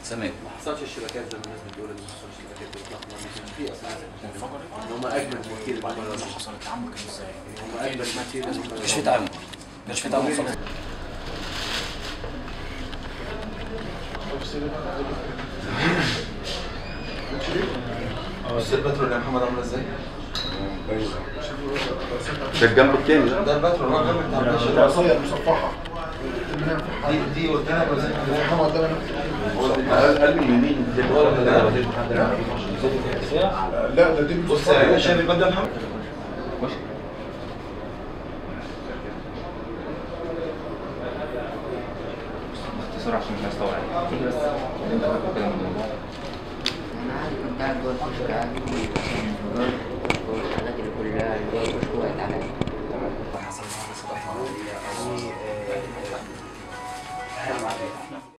سماوي ما حصلش الشبكات زي ما الناس بتقول ان ما حصلش الشبكات اطلاقا ما كانش في اصلا ان هم اجمل كتير وبعدين هم لما حصل التعامل كان ازاي؟ اجمل كتير ان هم مش في تعامل مش في تعامل خالص بص البترول يا محمد عامله ازاي؟ ده الجنب التاني ده ده البترول الرقم بتاع الباشا العصاية المصفحة دي دي قدام ولا زي محمد ده قال قال لي يمين لا ده دي بص يا شايف الباب ده يا محمد؟ باختصار عشان الناس توعي كل بس انت فاكر كده من الموضوع انا عادي كنت قاعد جوه الكشك عادي والانفجار والحاجات اللي كلها اللي جوه الكشك وقعت عليا حصل معانا صداقه عربيه او